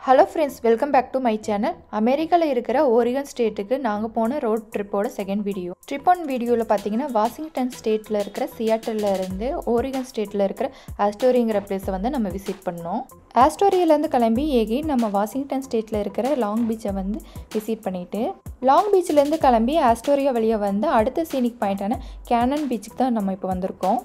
Hello friends welcome back to my channel அமெரிக்காவில் இருக்கிற Oregon ஸ்டேட்டுக்கு நாங்கள் போன ரோட் ட்ரிப்போட செகண்ட் வீடியோ ட்ரிப் ஒன் வீடியோவில் பார்த்தீங்கன்னா வாஷிங்டன் ஸ்டேட்டில் இருக்கிற சியாட்டலில் இருந்து ஓரிகன் ஸ்டேட்டில் இருக்கிற ஆஸ்டோரிங்கிற பிளேஸை வந்து நம்ம விசிட் பண்ணோம் ஆஸ்டோரியிலேருந்து கிளம்பி ஏகி நம்ம வாஷிங்டன் ஸ்டேட்டில் இருக்கிற லாங் பீச்சை வந்து விசிட் பண்ணிவிட்டு லாங் பீச்சிலேருந்து கிளம்பி ஆஸ்டோரியா வழியாக வந்து அடுத்த சீனிக் பாயிண்டான கேனன் பீச்சுக்கு தான் நம்ம இப்போ வந்திருக்கோம்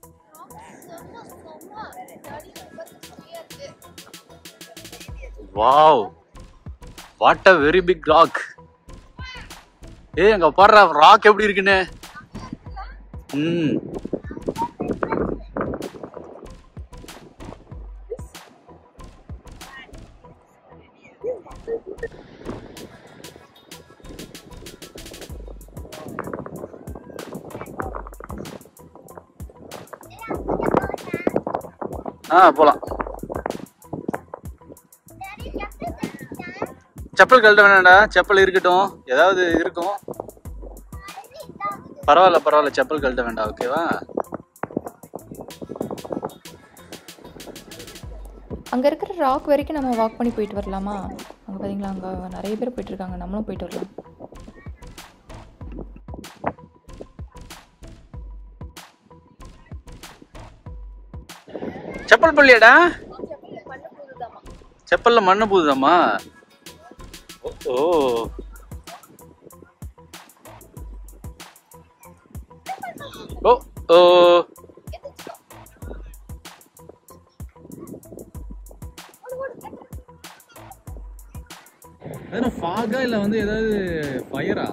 wow what a very big rock ஏய் அங்க பாடுற ராக் எப்படி இருக்குன்னு ம் ஆ போலாம் செப்பல் கழட்ட வேணாம்டா செப்பல் இருக்கட்டும் ஏதாவது இருக்கும் பரவாயில்ல பரவாயில்ல செப்பல் கழட்ட வேண்டாம் ஓகேவா அங்கே இருக்கிற ராக் வரைக்கும் நம்ம வாக் பண்ணி போயிட்டு வரலாமா அங்கே பார்த்தீங்களா அங்கே நிறைய பேர் போயிட்டு இருக்காங்க நம்மளும் போயிட்டு வரலாம் செப்பல் பள்ளியாடா செப்பல்ல மண்ணு பூதுதாம்மா ஓ ஓ ஓ வெறும் ஃபாகா இல்ல வந்து ஏதாவது ஃபயரா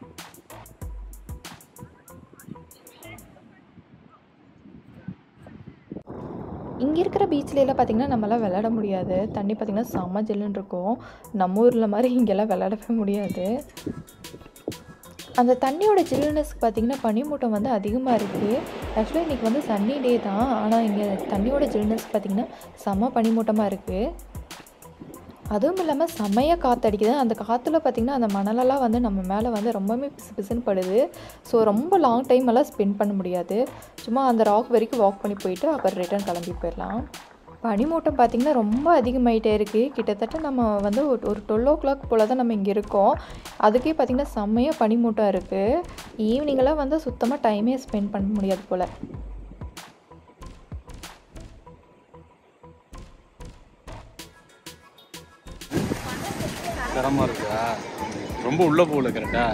இங்கே இருக்கிற பீச்சில் எல்லாம் பார்த்தீங்கன்னா நம்மளாம் விளையாட முடியாது தண்ணி பார்த்திங்கன்னா செம்ம ஜில்லுன்னு இருக்கும் நம்ம ஊரில் மாதிரி இங்கெல்லாம் விளையாடவே முடியாது அந்த தண்ணியோட ஜில்லுனஸ்க்கு பார்த்திங்கன்னா பனிமூட்டம் வந்து அதிகமாக இருக்குது ஆக்சுவலாக இன்றைக்கி வந்து சன்னி டே தான் ஆனால் இங்கே தண்ணியோட ஜில்லுனஸ் பார்த்திங்கன்னா செம்ம பனிமூட்டமாக இருக்குது அதுவும் இல்லாமல் செம்மையாக காற்று அடிக்குது அந்த காற்றுல பார்த்திங்கன்னா அந்த மணலெல்லாம் வந்து நம்ம மேலே வந்து ரொம்பவே பிசு பிசுன்னு படுது ஸோ ரொம்ப லாங் டைம் எல்லாம் ஸ்பெண்ட் பண்ண முடியாது சும்மா அந்த ராக் வரைக்கும் வாக் பண்ணி போயிட்டு அப்புறம் ரிட்டர்ன் கிளம்பி போயிடலாம் பனிமூட்டம் பார்த்திங்கன்னா ரொம்ப அதிகமாயிட்டே இருக்குது கிட்டத்தட்ட நம்ம வந்து ஒரு ஒரு டுவெல் ஓ கிளாக் போல் தான் நம்ம இங்கே இருக்கோம் அதுக்கே பார்த்திங்கன்னா செம்மையாக பனிமூட்டம் இருக்குது ஈவினிங்கெல்லாம் வந்து சுத்தமாக டைமே ஸ்பெண்ட் பண்ண முடியாது போல் தரமா இருக்கா ரொம்ப உள்ள போகல கரெக்டா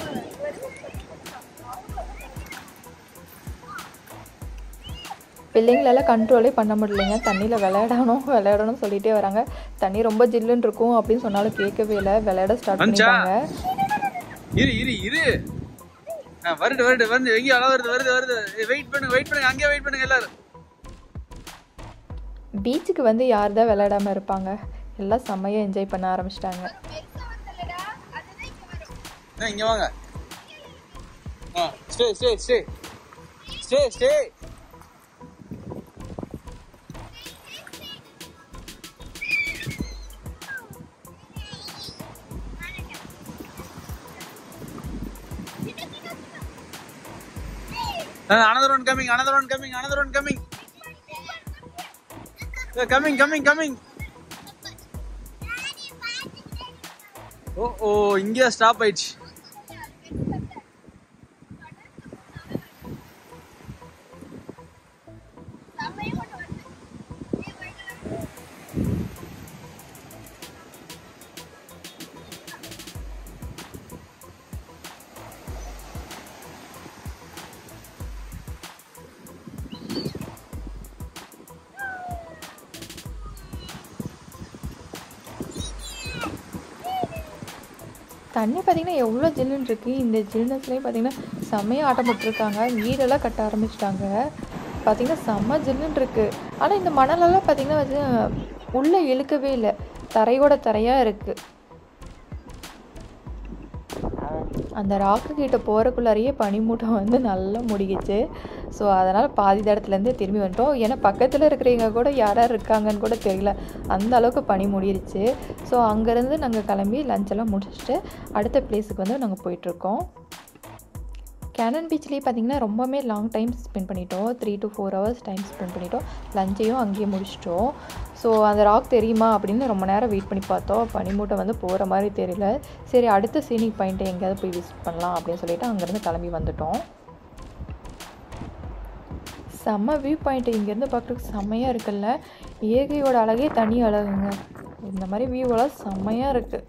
பிள்ளைங்களெல்லாம் கண்ட்ரோலே பண்ண முடியலைங்க தண்ணியில் விளையாடணும் விளையாடணும்னு சொல்லிட்டே வராங்க தண்ணி ரொம்ப ஜில்லுன்னு இருக்கும் அப்படின்னு சொன்னாலும் கேட்கவே இல்லை விளையாட ஸ்டார்ட் வந்துச்சா? பண்ணிட்டாங்க இரு இரு இரு ஆ, வருது வருது வருது எங்கேயும் அழ வருது வருது வருது வெயிட் பண்ணுங்க வெயிட் பண்ணுங்க அங்கேயே வெயிட் பண்ணுங்க எல்லாரும் பீச்சுக்கு வந்து யார் தான் விளையாடாமல் இருப்பாங்க எல்லாம் செம்மையாக என்ஜாய் பண்ண ஆரம்பிச்சிட்டாங்க ஆ, இங்க வாங்க ஆ stay stay stay stay stay another one coming another one coming another one coming Yeah, coming coming coming ஓ ஓ இங்கே ஸ்டாப் ஆயிடுச்சு தண்ணி பார்த்தீங்கன்னா எவ்வளோ ஜில்லுன்னு இருக்குது இந்த ஜில்னஸ்லேயும் பார்த்தீங்கன்னா செம்மையாக ஆட்டம் போட்டிருக்காங்க வீடெல்லாம் கட்ட ஆரம்பிச்சிட்டாங்க பார்த்தீங்கன்னா செம்ம ஜில்லுன்னு இருக்குது ஆனால் இந்த மணலெல்லாம் பார்த்தீங்கன்னா வந்து உள்ளே இழுக்கவே இல்லை தரையோட தரையாக இருக்குது அந்த ராக்கு கிட்ட போகிறக்குள்ளாரையே பனிமூட்டம் வந்து நல்லா முடிகிச்சு ஸோ அதனால் பாதி இடத்துலேருந்து திரும்பி வந்துட்டோம் ஏன்னா பக்கத்தில் இருக்கிறவங்க கூட யார் யார் இருக்காங்கன்னு கூட தெரியல அந்த அளவுக்கு பனி மூடிருச்சு ஸோ அங்கேருந்து நாங்கள் கிளம்பி லஞ்ச் எல்லாம் முடிச்சுட்டு அடுத்த பிளேஸுக்கு வந்து நாங்கள் போயிட்டுருக்கோம் கேனன் பீச்லேயே பார்த்தீங்கன்னா ரொம்பவே லாங் டைம் ஸ்பெண்ட் பண்ணிட்டோம் three to four hours time spend பண்ணிட்டோம் லஞ்சையும் அங்கேயே முடிச்சிட்டோம் ஸோ அந்த ராக் தெரியுமா அப்படின்னு ரொம்ப நேரம் வெயிட் பண்ணி பார்த்தோம் பனிமூட்டை வந்து போகிற மாதிரி தெரியல சரி அடுத்த சீனிக் பாயிண்ட்டை எங்கேயாவது போய் விசிட் பண்ணலாம் அப்படின்னு சொல்லிட்டு அங்கேருந்து கிளம்பி வந்துட்டோம் செம்ம வியூ பாயிண்ட் இங்கேருந்து பார்க்குறதுக்கு செம்மையாக இருக்குல்ல இயற்கையோட அழகே தனி அழகுங்க இந்த மாதிரி வியூவெல்லாம் செம்மையாக இருக்குது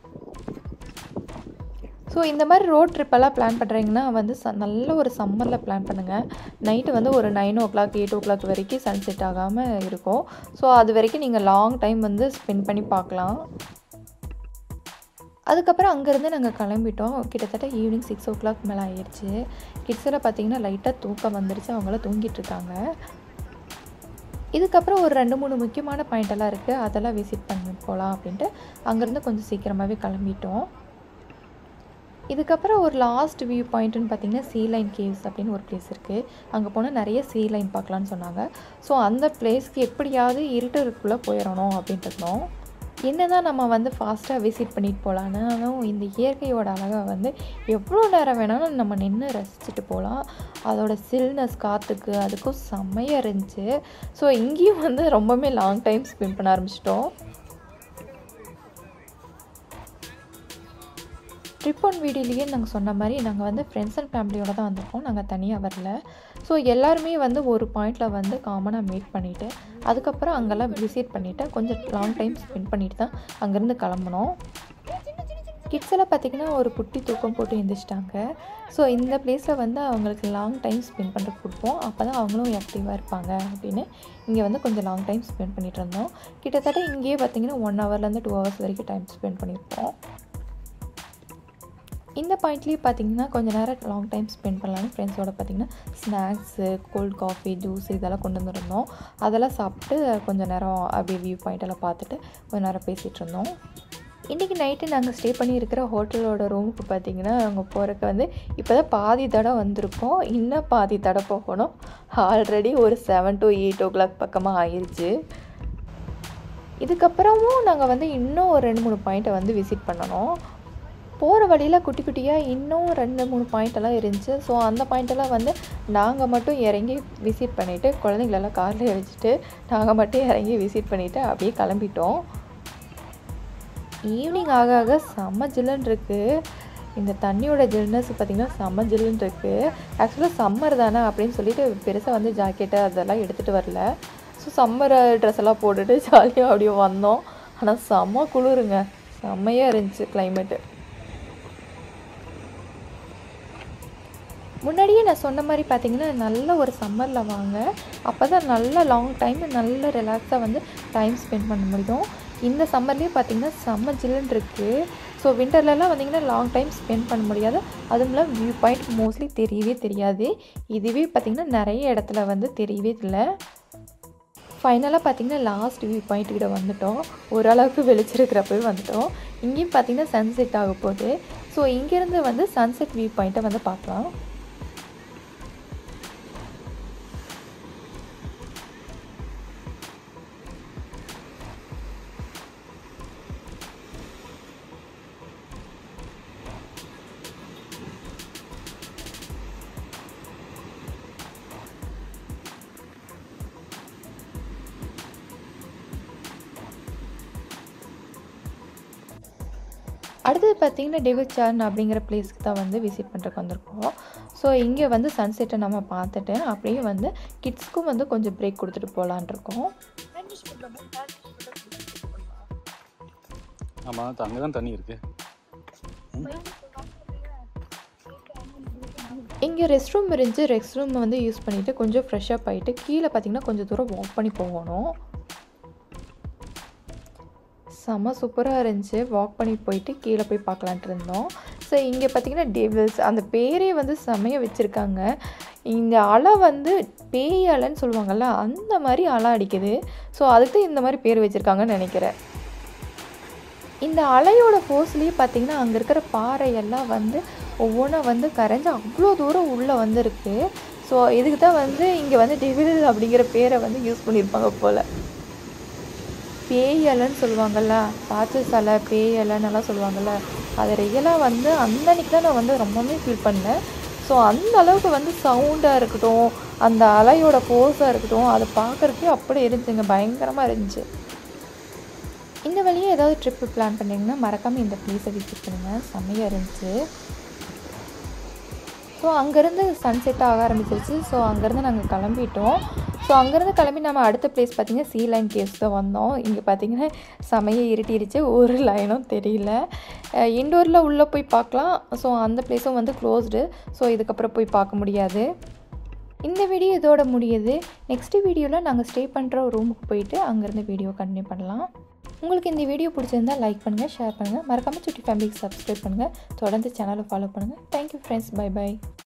ஸோ இந்த மாதிரி ரோட் ட்ரிப்பெல்லாம் பிளான் பண்ணுறீங்கன்னா வந்து ச நல்ல ஒரு சம்மரில் பிளான் பண்ணுங்கள் நைட்டு வந்து ஒரு nine o'clock eight o'clock வரைக்கும் சன்செட் ஆகாமல் இருக்கும் ஸோ அது வரைக்கும் நீங்கள் லாங் டைம் வந்து ஸ்பெண்ட் பண்ணி பார்க்கலாம் அதுக்கப்புறம் அங்கேருந்து நாங்கள் கிளம்பிட்டோம் கிட்டத்தட்ட ஈவினிங் சிக்ஸ் ஓ கிளாக் மேலே ஆயிடுச்சு கிட்ஸில் பார்த்தீங்கன்னா லைட்டாக தூக்கம் வந்துருச்சு அவங்களாம் தூங்கிட்டு இருக்காங்க இதுக்கப்புறம் ஒரு ரெண்டு மூணு முக்கியமான பாயிண்ட் எல்லாம் இருக்குது அதெல்லாம் விசிட் பண்ணி போகலாம் அப்படின்ட்டு அங்கேருந்து கொஞ்சம் சீக்கிரமாகவே கிளம்பிட்டோம் இதுக்கப்புறம் ஒரு லாஸ்ட் வியூ பாயிண்ட்டுன்னு பார்த்தீங்கன்னா சீ லைன் கேவ்ஸ் அப்படின்னு ஒரு பிளேஸ் இருக்குது அங்கே போனால் நிறைய சீ லைன் பார்க்கலான்னு சொன்னாங்க ஸோ அந்த பிளேஸ்க்கு எப்படியாவது இருட்டுக்குள்ளே போயிடணும் அப்படின்ட்டு இருந்தோம் என்ன தான் நம்ம வந்து ஃபாஸ்ட்டாக விசிட் பண்ணிட்டு போகலான்னாலும் இந்த இயற்கையோட அழகை வந்து எவ்வளோ நேரம் வேணாலும் நம்ம நின்று ரசிச்சுட்டு போகலாம் அதோட சில்னஸ் காற்றுக்கு அதுக்கும் செம்மையாக இருந்துச்சு ஸோ இங்கேயும் வந்து ரொம்பவுமே லாங் டைம் ஸ்பெண்ட் பண்ண ஆரம்பிச்சிட்டோம் ட்ரிப் ஒன் வீடியோலேயே நாங்கள் சொன்ன மாதிரி நாங்கள் வந்து ஃப்ரெண்ட்ஸ் அண்ட் ஃபேமிலியோட தான் வந்திருக்கோம் நாங்கள் தனியாக வரல ஸோ எல்லாருமே வந்து ஒரு பாயிண்டில் வந்து காமனாக மீட் பண்ணிவிட்டு அதுக்கப்புறம் அங்கெல்லாம் விசிட் பண்ணிவிட்டு கொஞ்சம் லாங் டைம் ஸ்பெண்ட் பண்ணிட்டு தான் அங்கேருந்து கிளம்புனோம் கிட்ஸ் எல்லாம் பார்த்திங்கன்னா ஒரு குட்டி தூக்கம் போட்டு எழுந்திரிச்சிட்டாங்க ஸோ இந்த பிளேஸில் வந்து அவங்களுக்கு லாங் டைம் ஸ்பெண்ட் பண்ணுறதுக்கு கொடுப்போம் அப்போ தான் அவங்களும் ஆக்டிவாக இருப்பாங்க அப்படின்னு இங்கே வந்து கொஞ்சம் லாங் டைம் ஸ்பெண்ட் பண்ணிகிட்டு இருந்தோம் கிட்டத்தட்ட இங்கேயே பார்த்திங்கன்னா ஒன் ஹவர்லேருந்து டூ ஹவர்ஸ் வரைக்கும் டைம் ஸ்பெண்ட் பண்ணியிருப்போம் இந்த பாயிண்ட்லேயே பார்த்தீங்கன்னா கொஞ்ச நேரம் லாங் டைம் ஸ்பெண்ட் பண்ணலான்னு ஃப்ரெண்ட்ஸோட பார்த்தீங்கன்னா ஸ்நாக்ஸு கோல்ட் காஃபி ஜூஸ் இதெல்லாம் கொண்டு வந்துருந்தோம் அதெல்லாம் சாப்பிட்டு கொஞ்சம் நேரம் அப்படியே வியூ பாயிண்டெல்லாம் பார்த்துட்டு கொஞ்ச நேரம் பேசிகிட்டு இருந்தோம் இன்றைக்கி நைட்டு நாங்கள் ஸ்டே பண்ணி இருக்கிற ஹோட்டலோட ரூமுக்கு பார்த்தீங்கன்னா அங்கே போகிறக்கு வந்து இப்போ தான் பாதி தடவை வந்திருக்கோம் இன்னும் பாதி தடவை போகணும் ஆல்ரெடி ஒரு seven to eight o'clock பக்கமாக ஆயிடுச்சு இதுக்கப்புறமும் நாங்கள் வந்து இன்னும் ஒரு ரெண்டு மூணு பாயிண்ட்டை வந்து விசிட் பண்ணணும் போகிற வழியில் குட்டி குட்டியாக இன்னும் ரெண்டு மூணு பாயிண்ட் எல்லாம் இருந்துச்சு ஸோ அந்த பாயிண்டெல்லாம் வந்து நாங்கள் மட்டும் இறங்கி விசிட் பண்ணிவிட்டு குழந்தைங்களெல்லாம் கார்லேயே வச்சுட்டு நாங்கள் மட்டும் இறங்கி விசிட் பண்ணிவிட்டு அப்படியே கிளம்பிட்டோம் ஈவினிங் ஆக ஆக செம்ம ஜில்லுன்னு இருக்குது இந்த தண்ணியோட ஜில்னஸ் பார்த்திங்கன்னா செம்ம ஜில்லுன்னு இருக்குது ஆக்சுவலாக சம்மர் தானே அப்படின்னு சொல்லிட்டு பெருசாக வந்து ஜாக்கெட்டு அதெல்லாம் எடுத்துகிட்டு வரல ஸோ சம்மர் ட்ரெஸ் எல்லாம் போட்டுட்டு ஜாலியாக அப்படியே வந்தோம் ஆனால் செம்ம குளிருங்க செம்மையாக இருந்துச்சு கிளைமேட்டு முன்னாடியே நான் சொன்ன மாதிரி பார்த்தீங்கன்னா நல்ல ஒரு சம்மரில் வாங்க அப்போ தான் நல்ல லாங் டைம் நல்ல ரிலாக்ஸாக வந்து டைம் ஸ்பெண்ட் பண்ண முடியும் இந்த சம்மர்லேயே பார்த்தீங்கன்னா செம்ம ஜில்லுன்னு இருக்குது ஸோ விண்டர்லலாம் வந்தீங்கன்னா லாங் டைம் ஸ்பெண்ட் பண்ண முடியாது அதுவும் இல்லாமல் வியூ பாயிண்ட் மோஸ்ட்லி தெரியவே தெரியாது இதுவே பார்த்திங்கன்னா நிறைய இடத்துல வந்து தெரியவே இல்லை ஃபைனலாக பார்த்தீங்கன்னா லாஸ்ட் வியூ பாயிண்ட் கிட்ட வந்துட்டோம் ஓரளவுக்கு வெளிச்சிருக்கிறப்பவே வந்துட்டோம் இங்கேயும் பார்த்தீங்கன்னா சன்செட் ஆக போகுது ஸோ இங்கேருந்து வந்து சன்செட் வியூ பாயிண்ட்டை வந்து பார்க்கலாம் அடுத்தது பார்த்தீங்கன்னா டெவில் சார்ன் அப்படிங்கிற பிளேஸ்க்கு தான் வந்து விசிட் பண்ணுறதுக்கு வந்திருக்கோம் ஸோ இங்கே வந்து சன்செட்டை நம்ம பார்த்துட்டு அப்படியே வந்து கிட்ஸ்க்கும் வந்து கொஞ்சம் பிரேக் கொடுத்துட்டு போகலான் இருக்கோம் ஆமாம் அங்கே தான் தண்ணி இருக்கு இங்கே ரெஸ்ட் ரூம் இருந்துச்சு ரெஸ்ட் ரூம் வந்து யூஸ் பண்ணிவிட்டு கொஞ்சம் ஃப்ரெஷ்ஷப் ஆகிட்டு கீழே பார்த்தீங்கன்னா கொஞ்சம் தூரம் வாக் பண்ணி போகணும் செம்ம சூப்பராக இருந்துச்சு வாக் பண்ணி போயிட்டு கீழே போய் பார்க்கலான்ட்டு இருந்தோம் ஸோ இங்கே பார்த்தீங்கன்னா டேபிள்ஸ் அந்த பேரே வந்து செம்மையாக வச்சுருக்காங்க இந்த அலை வந்து பேய் அலைன்னு சொல்லுவாங்கள்ல அந்த மாதிரி அலை அடிக்குது ஸோ அதுக்கு தான் இந்த மாதிரி பேர் வச்சுருக்காங்கன்னு நினைக்கிறேன் இந்த அலையோட ஃபோர்ஸ்லேயே பார்த்தீங்கன்னா அங்கே இருக்கிற பாறையெல்லாம் வந்து ஒவ்வொன்றா வந்து கரைஞ்சு அவ்வளோ தூரம் உள்ளே வந்திருக்கு ஸோ இதுக்கு தான் வந்து இங்கே வந்து டெவில் அப்படிங்கிற பேரை வந்து யூஸ் பண்ணியிருப்பாங்க போல் பேய் அலைன்னு சொல்லுவாங்கள்ல பாச்சு சலை பேய் அலைன்னு எல்லாம் சொல்லுவாங்கள்ல அது ரியலாக வந்து அந்த அன்னைக்கு தான் நான் வந்து ரொம்பவுமே ஃபீல் பண்ணேன் ஸோ ஸோ அந்த அளவுக்கு வந்து சவுண்டாக இருக்கட்டும் அந்த அலையோட ஃபோர்ஸாக இருக்கட்டும் அதை பார்க்குறக்கே அப்படி இருந்துச்சுங்க பயங்கரமாக இருந்துச்சு இந்த வழியே ஏதாவது ட்ரிப்பு பிளான் பண்ணிங்கன்னா மறக்காமல் இந்த ப்ளேஸை விசிட் பண்ணுங்கள் செம்மையாக இருந்துச்சு ஸோ அங்கேருந்து சன்செட் ஆக ஆரம்பிச்சிருச்சு ஸோ அங்கேருந்து நாங்கள் கிளம்பிட்டோம் ஸோ அங்கேருந்து கிளம்பி நம்ம அடுத்த பிளேஸ் பார்த்திங்கன்னா சீ லைன் கேவ்ஸ் தான் வந்தோம் இங்கே பார்த்திங்கன்னா செமையை இருட்டிருச்சு ஒரு லைனும் தெரியல இண்டோரில் உள்ளே போய் பார்க்கலாம் ஸோ அந்த பிளேஸும் வந்து க்ளோஸ்டு ஸோ இதுக்கப்புறம் போய் பார்க்க முடியாது இந்த வீடியோ இதோட முடியுது நெக்ஸ்ட் வீடியோவில் நாங்கள் ஸ்டே பண்ணுற ரூமுக்கு போயிட்டு அங்கேருந்து வீடியோ கண்டினியூ பண்ணலாம் உங்களுக்கு இந்த வீடியோ பிடிச்சிருந்தா லைக் பண்ணுங்கள் ஷேர் பண்ணுங்கள் மறக்காமல் சுட்டி ஃபேமிலிக்கு சப்ஸ்கிரைப் பண்ணுங்கள் தொடர்ந்து சேனலை ஃபாலோ பண்ணுங்கள் தேங்க்யூ ஃப்ரெண்ட்ஸ் பை பை